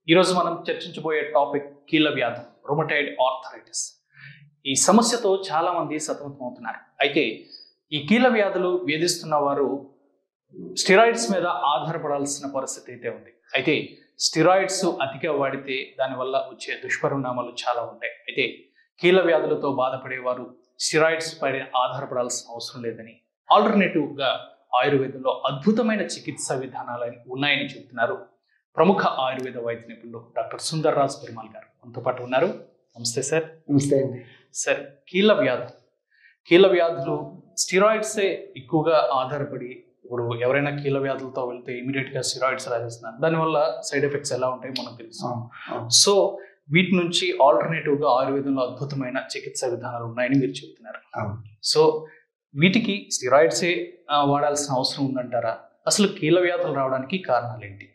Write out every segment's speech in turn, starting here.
ఈరోజు మనం చర్చించబోయే టాపిక్ కీళ్ళ వ్యాధి రొమటైడ్ ఆర్థరైటిస్ ఈ సమస్యతో చాలా మంది సతమతమవుతున్నారు అయితే ఈ కీళ్ళ వ్యాధులు వేధిస్తున్న వారు స్టిరాయిడ్స్ మీద ఆధారపడాల్సిన పరిస్థితి అయితే ఉంది అయితే స్టిరాయిడ్స్ అతిగా వాడితే దానివల్ల వచ్చే దుష్పరిణామాలు చాలా ఉంటాయి అయితే కీళ్ళ వ్యాధులతో బాధపడేవారు స్టిరాయిడ్స్ పైన ఆధారపడాల్సిన అవసరం లేదని ఆల్టర్నేటివ్గా ఆయుర్వేదంలో అద్భుతమైన చికిత్స విధానాలు ఉన్నాయని చెబుతున్నారు ప్రముఖ ఆయుర్వేద వైద్య నిపుణులు డాక్టర్ సుందర్ రాజ్ పెరుమాల్ గారు మనతో పాటు ఉన్నారు నమస్తే సార్ నమస్తే అండి సార్ కీళ్ళ వ్యాధులు కీళ్ళ వ్యాధులు స్టిరాయిడ్సే ఎక్కువగా ఆధారపడి ఇప్పుడు ఎవరైనా కీళ్ళ వ్యాధులతో వెళ్తే ఇమీడియట్ గా స్టిరాయిడ్స్ రాజేస్తున్నారు దానివల్ల సైడ్ ఎఫెక్ట్స్ ఎలా ఉంటాయి మనకు తెలుసు సో వీటి నుంచి ఆల్టర్నేటివ్ గా ఆయుర్వేదంలో అద్భుతమైన చికిత్స విధానాలు ఉన్నాయని మీరు చెబుతున్నారు అవును. సో వీటికి స్టిరాయిడ్సే ఆ, వాడాల్సిన అవసరం ఉందంటారా అసలు కీళ్ళ వ్యాధులు రావడానికి కారణాలు ఏంటి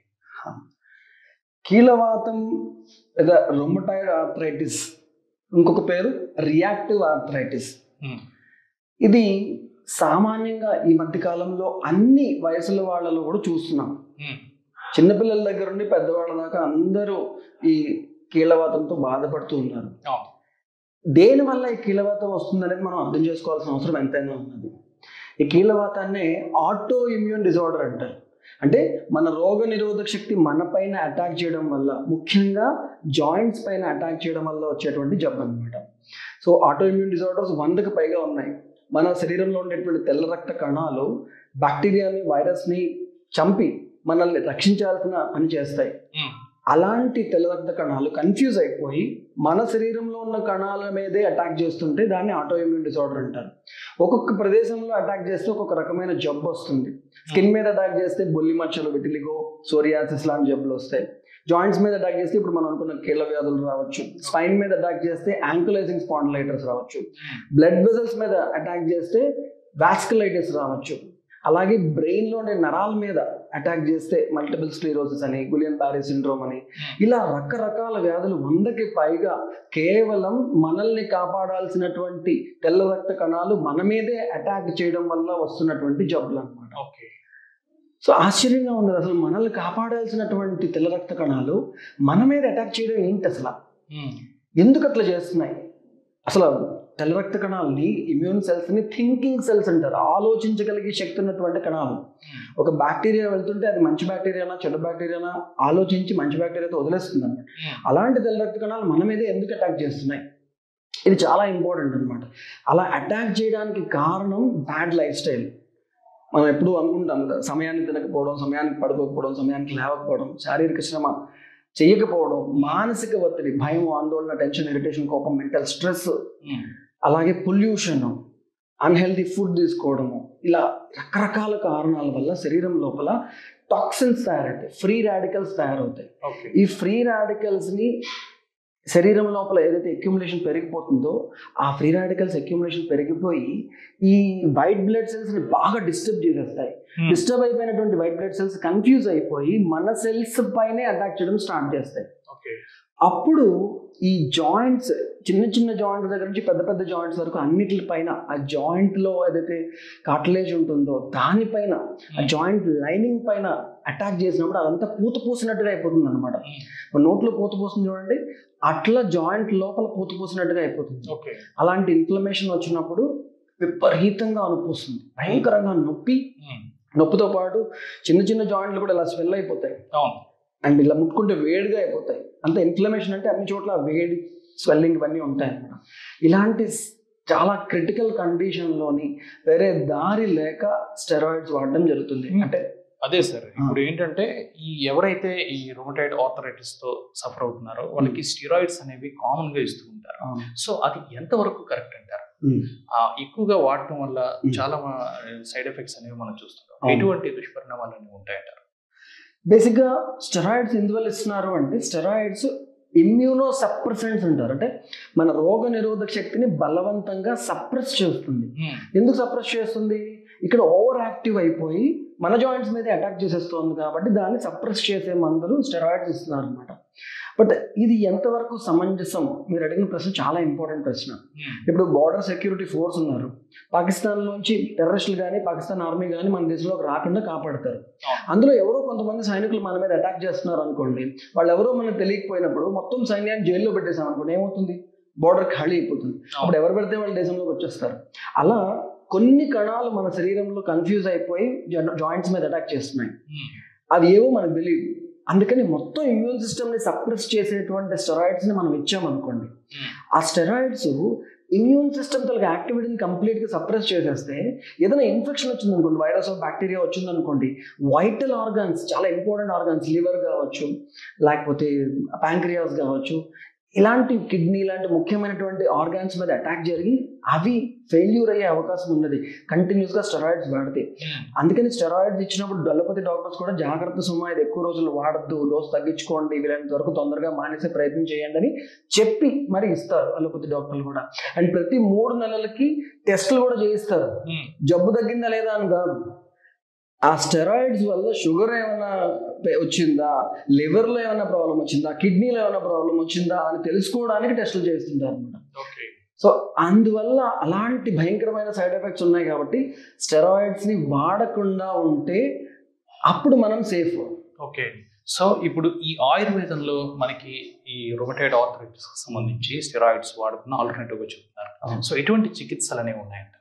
కీలవాతం లేదా రొమటైడ్ ఆర్థరైటిస్ ఇంకొక పేరు రియాక్టివ్ ఆర్థరైటిస్ ఉమ్, ఇది సామాన్యంగా ఈ మధ్య కాలంలో అన్ని వయసుల వాళ్ళలో కూడా చూస్తున్నాం ఉమ్, చిన్నపిల్లల దగ్గర నుండి పెద్దవాళ్ళ దాకా అందరూ ఈ కీళ్ళవాతంతో బాధపడుతూ ఉన్నారు అవును. దేని వల్ల ఈ కీళ్ళవాతం వస్తుందనేది మనం అర్థం చేసుకోవాల్సిన అవసరం ఎంతైనా ఉన్నది ఈ కీళ్ళవాతాన్ని ఆటో ఇమ్యూన్ డిజార్డర్ అంటారు అంటే మన రోగ నిరోధక శక్తి మన పైన అటాక్ చేయడం వల్ల ముఖ్యంగా జాయింట్స్ పైన అటాక్ చేయడం వల్ల వచ్చేటువంటి జబ్బు అనమాట సో ఆటో ఇమ్యూన్ డిజార్డర్స్ వందకు పైగా ఉన్నాయి మన శరీరంలో ఉండేటువంటి తెల్ల రక్త కణాలు బ్యాక్టీరియాని వైరస్ని చంపి మనల్ని రక్షించాల్సిన పని చేస్తాయి ఉమ్, అలాంటి తెల్ల రక్త కణాలు కన్ఫ్యూజ్ అయిపోయి మన శరీరంలో ఉన్న కణాల మీదే అటాక్ చేస్తుంటే దాన్ని ఆటో ఇమ్యూన్ డిసార్డర్ అంటారు ఒక్కొక్క ప్రదేశంలో అటాక్ చేస్తే ఒక్కొక్క రకమైన జబ్బు వస్తుంది స్కిన్ మీద అటాక్ చేస్తే బొల్లి మచ్చలు విటిలిగో సోరియాసిస్ లాంటి జబ్బులు వస్తాయి జాయింట్స్ మీద అటాక్ చేస్తే ఇప్పుడు మనం అనుకున్న కీళ్ళ వ్యాధులు రావచ్చు స్పైన్ మీద అటాక్ చేస్తే యాంకులైజింగ్ స్పాండిలైటర్స్ రావచ్చు బ్లడ్ వెజల్స్ మీద అటాక్ చేస్తే వాస్కులైటిస్ రావచ్చు అలాగే బ్రెయిన్లో ఉండే నరాల మీద అటాక్ చేస్తే మల్టిపుల్ స్క్లీరోసిస్ అని గులియన్ బ్యారీ సిండ్రోమ్ అని ఇలా రకరకాల వ్యాధులు వందకి పైగా కేవలం మనల్ని కాపాడాల్సినటువంటి తెల్ల రక్త కణాలు మన మీదే అటాక్ చేయడం వల్ల వస్తున్నటువంటి జబ్బులు అనమాట ఓకే సో ఆశ్చర్యంగా ఉండదు అసలు మనల్ని కాపాడాల్సినటువంటి తెల్ల రక్త కణాలు మన మీద అటాక్ చేయడం ఏంటి అసలు ఉమ్, ఎందుకు అట్లా చేస్తున్నాయి అసలు తెల్ల రక్త కణాలని ఇమ్యూన్ సెల్స్ని థింకింగ్ సెల్స్ అంటారు ఆలోచించగలిగే శక్తి ఉన్నటువంటి కణాలు ఉమ్, ఒక బ్యాక్టీరియా వెళ్తుంటే అది మంచి బ్యాక్టీరియానా చెడ్డ బ్యాక్టీరియానా ఆలోచించి మంచి బ్యాక్టీరియాతో వదిలేస్తుంది అనమాట ఉమ్, అలాంటి తెల్ల రక్త కణాలు మన మీదే ఎందుకు అటాక్ చేస్తున్నాయి ఇది చాలా ఇంపార్టెంట్ అనమాట అలా అటాక్ చేయడానికి కారణం బ్యాడ్ లైఫ్ స్టైల్ మనం ఎప్పుడూ అనుకుంటాం కదా సమయానికి తినకపోవడం సమయానికి పడుకోకపోవడం సమయానికి లేవకపోవడం శారీరక శ్రమ చేయకపోవడం మానసిక ఒత్తిడి భయం ఆందోళన టెన్షన్ ఇరిటేషన్ కోపం మెంటల్ స్ట్రెస్ ఉమ్, అలాగే పొల్యూషన్ అన్హెల్దీ ఫుడ్ తీసుకోవడము ఇలా రకరకాల కారణాల వల్ల శరీరం లోపల టాక్సిన్స్ తయారవుతాయి ఫ్రీ రాడికల్స్ తయారవుతాయి ఓకే ఈ ఫ్రీ రాడికల్స్ని శరీరం లోపల ఏదైతే అక్యుములేషన్ పెరిగిపోతుందో ఆ ఫ్రీ రాడికల్స్ అక్యుములేషన్ పెరిగిపోయి ఈ వైట్ బ్లడ్ సెల్స్ని బాగా డిస్టర్బ్ చేసేస్తాయి ఉమ్, డిస్టర్బ్ అయిపోయినటువంటి వైట్ బ్లడ్ సెల్స్ కన్ఫ్యూజ్ అయిపోయి మన సెల్స్ పైనే అటాక్ చేయడం స్టార్ట్ చేస్తాయి ఓకే అప్పుడు ఈ జాయింట్స్ చిన్న చిన్న జాయింట్స్ దగ్గర నుంచి పెద్ద పెద్ద జాయింట్స్ వరకు అన్నిటిపైన ఆ జాయింట్లో ఏదైతే కాట్లేజ్ ఉంటుందో దానిపైన ఆ జాయింట్ లైనింగ్ పైన అటాక్ చేసినప్పుడు అదంతా పూత పూసినట్టుగా అయిపోతుంది అనమాట ఉమ్, నోట్లో పూత పూస్తుంది చూడండి అట్లా జాయింట్ లోపల పూత పూసినట్టుగా అయిపోతుంది ఓకే అలాంటి ఇన్ఫ్లమేషన్ వచ్చినప్పుడు విపరీతంగా నొప్పి వస్తుంది భయంకరంగా నొప్పి ఉమ్, నొప్పితో పాటు చిన్న చిన్న జాయింట్లు కూడా ఇలా స్వెల్ అయిపోతాయి అవును అండ్ ఇలా ముట్టుకుంటే వేడిగా అయిపోతాయి అంత ఇన్ఫ్లమేషన్ అంటే అన్ని చోట్ల వేడి స్వెల్లింగ్ ఇవన్నీ ఉంటాయి అన్నమాట ఇలాంటి స్- చాలా క్రిటికల్ కండిషన్లోని వేరే దారి లేక స్టెరాయిడ్స్ వాడడం జరుగుతుంది Hmm. అంటే అదే సార్ ఇప్పుడు ఏంటంటే ఈ ఎవరైతే ఈ రొమటైడ్ ఆర్థరైటిస్ తో సఫర్ అవుతున్నారో వాళ్ళకి స్టిరాయిడ్స్ అనేవి కామన్ గా ఇస్తూ ఉంటారు సో అది ఎంతవరకు కరెక్ట్ అంటారు Hmm. ఆ ఎక్కువగా వాడటం వల్ల Hmm. చాలా సైడ్ ఎఫెక్ట్స్ అనేవి మనం చూస్తున్నాం అవును. ఎటువంటి దుష్పరిణామాలు అనేవి ఉంటాయంటారు బేసిక్గా స్టెరాయిడ్స్ ఎందువల్ల ఇస్తున్నారు అంటే స్టెరాయిడ్స్ ఇమ్యూనో సప్రెసెంట్స్ అంటారు అంటే మన రోగ నిరోధక శక్తిని బలవంతంగా సప్రెస్ చేస్తుంది ఎందుకు సప్రెస్ చేస్తుంది ఇక్కడ ఓవర్ యాక్టివ్ అయిపోయి మన జాయింట్స్ మీద అటాక్ చేసేస్తుంది కాబట్టి దాన్ని సప్రెస్ చేసే మందులు స్టెరాయిడ్స్ ఇస్తున్నారు అనమాట బట్ ఇది ఎంతవరకు సమంజసం మీరు అడిగిన ప్రశ్న చాలా ఇంపార్టెంట్ ప్రశ్న ఇప్పుడు బార్డర్ సెక్యూరిటీ ఫోర్స్ ఉన్నారు పాకిస్తాన్ నుంచి టెర్రరిస్టులు కానీ పాకిస్తాన్ ఆర్మీ కానీ మన దేశంలోకి రాకుండా కాపాడతారు అవును. అందులో ఎవరో కొంతమంది సైనికులు మన మీద అటాక్ చేస్తున్నారు అనుకోండి వాళ్ళు ఎవరో మనకు తెలియకపోయినప్పుడు మొత్తం సైన్యాన్ని జైల్లో పెట్టేసాం అనుకోండి ఏమవుతుంది బార్డర్ ఖాళీ అయిపోతుంది అప్పుడు ఎవరు పెడితే వాళ్ళ దేశంలోకి వచ్చేస్తారు అలా కొన్ని కణాలు మన శరీరంలో కన్ఫ్యూజ్ అయిపోయి జాయింట్స్ మీద అటాక్ చేస్తున్నాయి అది ఏవో మనకు తెలియదు అందుకని మొత్తం ఇమ్యూన్ సిస్టమ్ని సప్రెస్ చేసేటువంటి స్టెరాయిడ్స్ని మనం ఇచ్చామనుకోండి ఆ స్టెరాయిడ్స్ ఇమ్యూన్ సిస్టమ్ తలకి యాక్టివిటీని కంప్లీట్గా సప్రెస్ చేసేస్తే ఏదైనా ఇన్ఫెక్షన్ వచ్చింది అనుకోండి వైరస్ ఆఫ్ బ్యాక్టీరియా వచ్చింది అనుకోండి వైటల్ ఆర్గాన్స్ చాలా ఇంపార్టెంట్ ఆర్గాన్స్ లివర్ కావచ్చు లేకపోతే ప్యాంక్రియాస్ కావచ్చు ఇలాంటి కిడ్నీ ఇలాంటి ముఖ్యమైనటువంటి ఆర్గాన్స్ మీద అటాక్ జరిగి అవి ఫెయిల్యూర్ అయ్యే అవకాశం ఉన్నది కంటిన్యూస్గా స్టెరాయిడ్స్ వాడితే అందుకని స్టెరాయిడ్స్ ఇచ్చినప్పుడు డల్లపతి డాక్టర్స్ కూడా జాగ్రత్త సుమా ఇది ఎక్కువ రోజులు వాడద్దు డోస్ తగ్గించుకోండి వీలైనంత వరకు తొందరగా మానేసే ప్రయత్నం చేయండి అని చెప్పి మరి ఇస్తారు అలోపతి డాక్టర్లు కూడా అండ్ ప్రతి మూడు నెలలకి టెస్టులు కూడా చేయిస్తారు జబ్బు తగ్గిందా లేదా అని కాదు ఆ స్టెరాయిడ్స్ వల్ల షుగర్ ఏమైనా పె- వచ్చిందా లివర్లో ఏమైనా ప్రాబ్లం వచ్చిందా కిడ్నీలో ఏమైనా ప్రాబ్లం వచ్చిందా అని తెలుసుకోవడానికి టెస్టులు చేస్తుంటారు అనమాట ఓకే సో అందువల్ల అలాంటి భయంకరమైన సైడ్ ఎఫెక్ట్స్ ఉన్నాయి కాబట్టి స్టెరాయిడ్స్ని వాడకుండా ఉంటే అప్పుడు మనం సేఫ్ ఓకే సో ఇప్పుడు ఈ ఆయుర్వేదంలో మనకి ఈ రొమటైడ్ ఆర్థరైటిస్ సంబంధించి స్టెరాయిడ్స్ వాడుకున్న ఆల్టర్నేటివ్గా చెప్తున్నారు అవును. సో ఎటువంటి చికిత్సలు అనేవి ఉన్నాయంట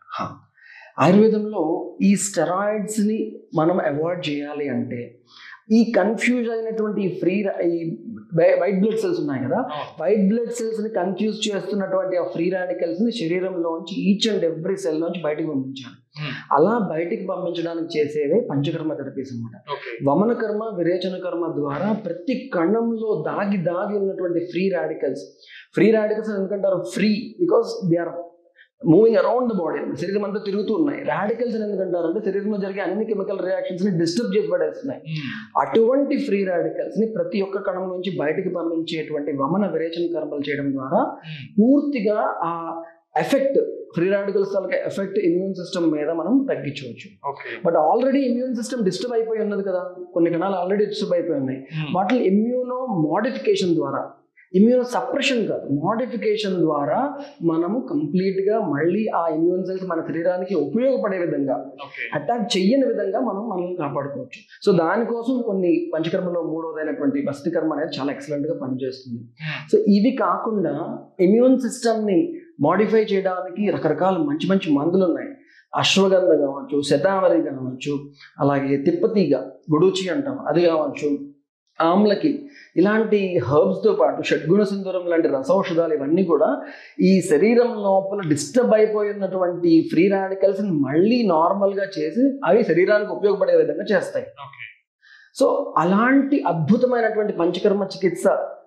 ఆయుర్వేదంలో ఈ స్టెరాయిడ్స్ని మనం అవాయిడ్ చేయాలి అంటే ఈ కన్ఫ్యూజ్ అయినటువంటి ఈ ఫ్రీ ఈ వైట్ బ్లడ్ సెల్స్ ఉన్నాయి కదా వైట్ బ్లడ్ సెల్స్ ని కన్ఫ్యూజ్ చేస్తున్నటువంటి ఆ ఫ్రీ రాడికల్స్ ని శరీరంలోంచి ఈచ్ అండ్ ఎవ్రీ సెల్ నుంచి బయటికి పంపించాలి అలా బయటికి పంపించడానికి చేసేవే పంచకర్మ థెరపీస్ అనమాట ఓకే వమన కర్మ విరేచన కర్మ ద్వారా ప్రతి కణంలో దాగి దాగి ఉన్నటువంటి ఫ్రీ రాడికల్స్ ఫ్రీ రాడికల్స్ ఎందుకంటారు free because they are moving around the body శరీరం అంతా తిరుగుతూ ఉన్నాయి రాడికల్స్ ఎందుకంటారంటే శరీరంలో జరిగే అన్ని కెమికల్ రియాక్షన్స్ ని డిస్టర్బ్ చేసి పడేస్తున్నాయి అటువంటి ఫ్రీ రాడికల్స్ ని ప్రతి ఒక్క కణం నుంచి బయటికి పంపించేటువంటి వమన విరేచన కర్మలు చేయడం ద్వారా పూర్తిగా ఆ ఎఫెక్ట్ ఫ్రీ రాడికల్స్ తాలూకా ఎఫెక్ట్ ఇమ్యూన్ సిస్టమ్ మీద మనం తగ్గించవచ్చు okay but already immune system disturb అయిపోయి ఉన్నది కదా కొన్ని కణాలు ఆల్రెడీ డిస్టర్బ్ అయిపోయి ఉన్నాయి వాటిని ఇమ్యూనో మోడిఫికేషన్ ద్వారా ఇమ్యూనో సప్రెషన్ కాదు మోడిఫికేషన్ ద్వారా మనము కంప్లీట్గా మళ్ళీ ఆ ఇమ్యూన్ సెల్స్ మన శరీరానికి ఉపయోగపడే విధంగా ఓకే అటాక్ చెయ్యని విధంగా మనం మనల్ని కాపాడుకోవచ్చు సో దానికోసం కొన్ని పంచకర్మలో మూడవదైనటువంటి వసతి కర్మ అనేది చాలా ఎక్సలెంట్గా పనిచేస్తుంది సో ఇవి కాకుండా ఇమ్యూన్ సిస్టమ్ని మాడిఫై చేయడానికి రకరకాల మంచి మంచి మందులు ఉన్నాయి అశ్వగంధ కావచ్చు శతావరి కావచ్చు అలాగే తిప్పతీగ గుడూచి అంటాం అది కావచ్చు ఆమ్లకి ఇలాంటి హర్బ్స్తో పాటు షడ్గుణ సింధూరం లాంటి రసౌషధాలు ఇవన్నీ కూడా ఈ శరీరం లోపల డిస్టర్బ్ అయిపోయి ఉన్నటువంటి ఫ్రీ రాడికల్స్ని మళ్ళీ నార్మల్గా చేసి అవి శరీరానికి ఉపయోగపడే విధంగా చేస్తాయి ఓకే సో అలాంటి అద్భుతమైనటువంటి పంచకర్మ చికిత్స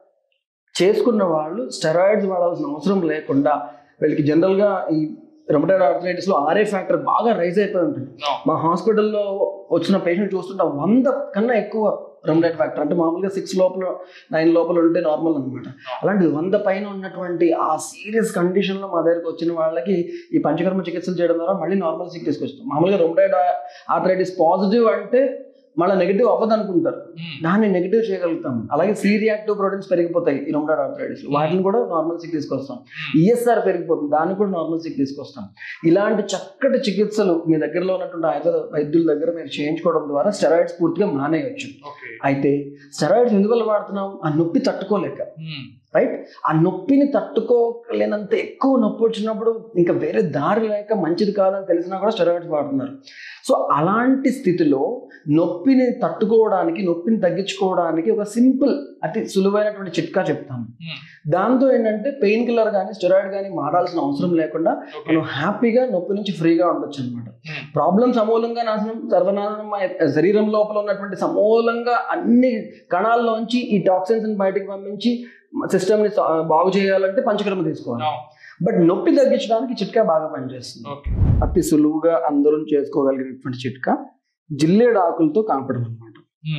చేసుకున్న వాళ్ళు స్టెరాయిడ్స్ వాడాల్సిన అవసరం లేకుండా వీళ్ళకి జనరల్గా ఈ రొమటైడ్ ఆర్థరైటిస్లో ఆర్ఏ ఫ్యాక్టర్ బాగా రైజ్ అయిపోయి ఉంటుంది మా హాస్పిటల్లో వచ్చిన పేషెంట్ చూస్తుంటే వంద కన్నా ఎక్కువ రొమటైడ్ ఫ్యాక్టర్ అంటే మామూలుగా సిక్స్ లోపల నైన్ లోపల ఉంటే నార్మల్ అనమాట అలాంటి వంద పైన ఉన్నటువంటి ఆ సీరియస్ కండిషన్లో మా దగ్గరకు వచ్చిన వాళ్ళకి ఈ పంచకర్మ చికిత్సలు చేయడం ద్వారా మళ్ళీ నార్మల్ స్థితికి తీసుకొస్తాం మామూలుగా రొమటైడ్ ఆర్థరైటిస్ పాజిటివ్ అంటే మళ్ళీ నెగిటివ్ అవ్వదు అనుకుంటారు దాన్ని నెగిటివ్ చేయగలుగుతాం అలాగే సి రియాక్టివ్ ప్రోటీన్స్ పెరిగిపోతాయి ఈ రొమటైడ్ ఆర్థరైటిస్ వాటిని కూడా నార్మల్ సిక్ తీసుకొస్తాం ఈఎస్ఆర్ పెరిగిపోతుంది దాన్ని కూడా నార్మల్ సిక్ తీసుకొస్తాం ఇలాంటి చక్కటి చికిత్సలు మీ దగ్గరలో ఉన్నటువంటి ఆయుర్వేద వైద్యుల దగ్గర మీరు చేయించుకోవడం ద్వారా స్టెరాయిడ్స్ పూర్తిగా మానేయచ్చు ఓకే అయితే స్టెరాయిడ్స్ ఎందువల్ల వాడుతున్నాం ఆ నొప్పి తట్టుకోలేక రైట్ ఆ నొప్పిని తట్టుకోలేనంత ఎక్కువ నొప్పి వచ్చినప్పుడు ఇంకా వేరే దారి లేక మంచిది కాదని తెలిసినా కూడా స్టెరాయిడ్స్ వాడుతున్నారు సో అలాంటి స్థితిలో నొప్పిని తట్టుకోవడానికి నొప్పిని తగ్గించుకోవడానికి ఒక సింపుల్ అతి సులువైనటువంటి చిట్కా చెప్తాను దాంతో ఏంటంటే పెయిన్ కిల్లర్ కానీ స్టెరాయిడ్ కానీ మారాల్సిన అవసరం లేకుండా ఓకే మనం హ్యాపీగా నొప్పి నుంచి ఫ్రీగా ఉండొచ్చు అనమాట ప్రాబ్లం సమూలంగా నాశనం సర్వనాశనం అయ్యే- శరీరం లోపల ఉన్నటువంటి సమూలంగా అన్ని కణాల్లోంచి ఈ టాక్సిన్స్ బయటకు పంపించి సిస్టమ్ని బాగు చేయాలంటే పంచకర్మ తీసుకోవాలి బట్ నొప్పి తగ్గించడానికి చిట్కా బాగా పనిచేస్తుంది ఓకే అతి సులువుగా అందరూ చేసుకోగలిగినటువంటి చిట్కా జిల్లేడు ఆకులతో కాపడం అనమాట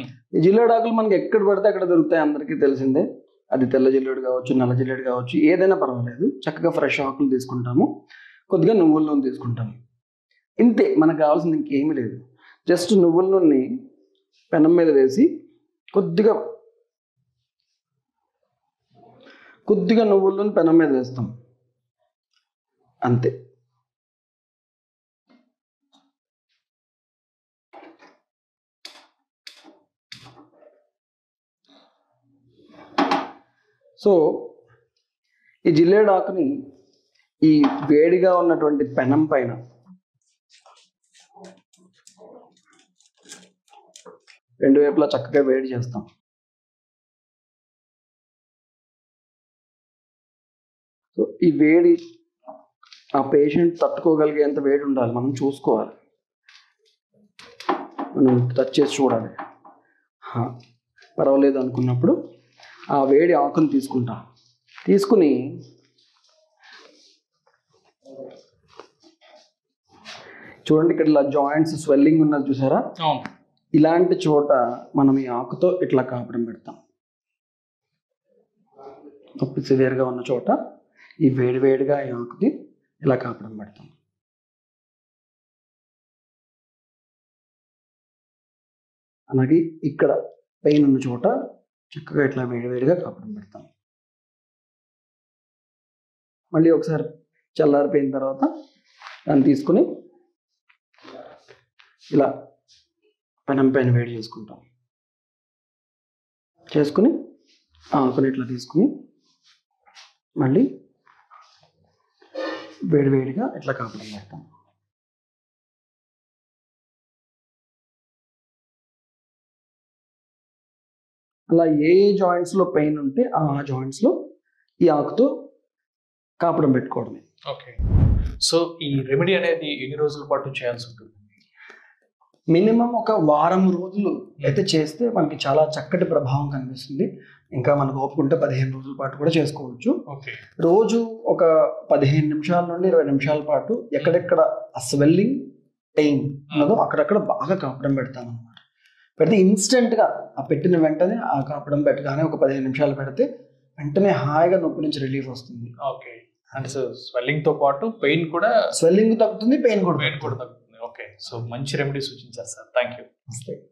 ఈ జిల్లేడు ఆకులు మనకి ఎక్కడ పడితే అక్కడ దొరుకుతాయి అందరికీ తెలిసిందే అది తెల్ల జిల్లేడు కావచ్చు నల్ల జిల్లేడు కావచ్చు ఏదైనా పర్వాలేదు చక్కగా ఫ్రెష్ ఆకులు తీసుకుంటాము కొద్దిగా నువ్వుల నూనె తీసుకుంటాము ఇంతే మనకు కావాల్సింది ఇంకేమీ లేదు జస్ట్ నువ్వుల నూనె పెనం మీద వేసి కొద్దిగా కొద్దిగా నువ్వుల నూనె పెనం మీద వేస్తాం అంతే సో ఈ జిల్లేడు ఆకుని ఈ వేడిగా ఉన్నటువంటి పెనం పైన రెండు వైపులా చక్కగా వేడి చేస్తాం సో ఈ వేడి ఆ పేషెంట్ తట్టుకోగలిగేంత వేడి ఉండాలి మనం చూసుకోవాలి మనం టచ్ చేసి చూడాలి హా, పర్వాలేదు అనుకున్నప్పుడు ఆ వేడి ఆకుని తీసుకుంటాం తీసుకుని చూడండి ఇక్కడ ఇలా జాయింట్స్ స్వెల్లింగ్ ఉన్నది చూసారా అవును ఇలాంటి చోట మనం ఈ ఆకుతో ఇట్లా కాపడం పెడతాం నొప్పి సివియర్గా ఉన్న చోట ఈ వేడి వేడిగా ఈ ఆకుని ఇలా కాపడం పెడతాం అలాగే ఇక్కడ పెయిన్ ఉన్న చోట చక్కగా ఇట్లా వేడి వేడిగా కాపడం పెడతాం మళ్ళీ ఒకసారి చల్లారిపోయిన తర్వాత దాన్ని తీసుకుని ఇలా పెనం పైన వేడి చేసుకుంటాం చేసుకుని ఆ ఆకుని ఇట్లా తీసుకుని మళ్ళీ వేడి వేడిగా ఇట్లా కాపడం పెడతాం అలా ఏ ఏ జాయింట్స్లో పెయిన్ ఉంటే ఆ జాయింట్స్లో ఈ ఆకుతో కాపడం పెట్టుకోవడమే ఓకే సో ఈ రెమెడీ అనేది ఎన్ని రోజుల పాటు చేయాల్సి ఉంటుంది మినిమం ఒక వారం రోజులు అయితే చేస్తే మనకి చాలా చక్కటి ప్రభావం కనిపిస్తుంది ఇంకా మనకు ఓపుకుంటే పదిహేను రోజుల పాటు కూడా చేసుకోవచ్చు ఓకే రోజు ఒక పదిహేను నిమిషాల నుండి ఇరవై నిమిషాల పాటు ఎక్కడెక్కడ ఆ స్వెల్లింగ్ పెయిన్ ఉన్నదో అక్కడక్కడ బాగా కాపడం పెడతాను అనమాట పెడితే ఇన్స్టెంట్గా ఆ పెట్టిన వెంటనే ఆ కాపడం పెట్టగానే ఒక పదిహేను నిమిషాలు పెడితే వెంటనే హాయిగా నొప్పి నుంచి రిలీఫ్ వస్తుంది ఓకే అండ్ సో స్వెల్లింగ్ తో పాటు పెయిన్ కూడా స్వెల్లింగ్ తగ్గుతుంది పెయిన్ కూడా పెయిన్ కూడా తగ్గుతుంది ఓకే సో మంచి రెమెడీ సూచించారు సార్ థ్యాంక్ యూ వస్తాయి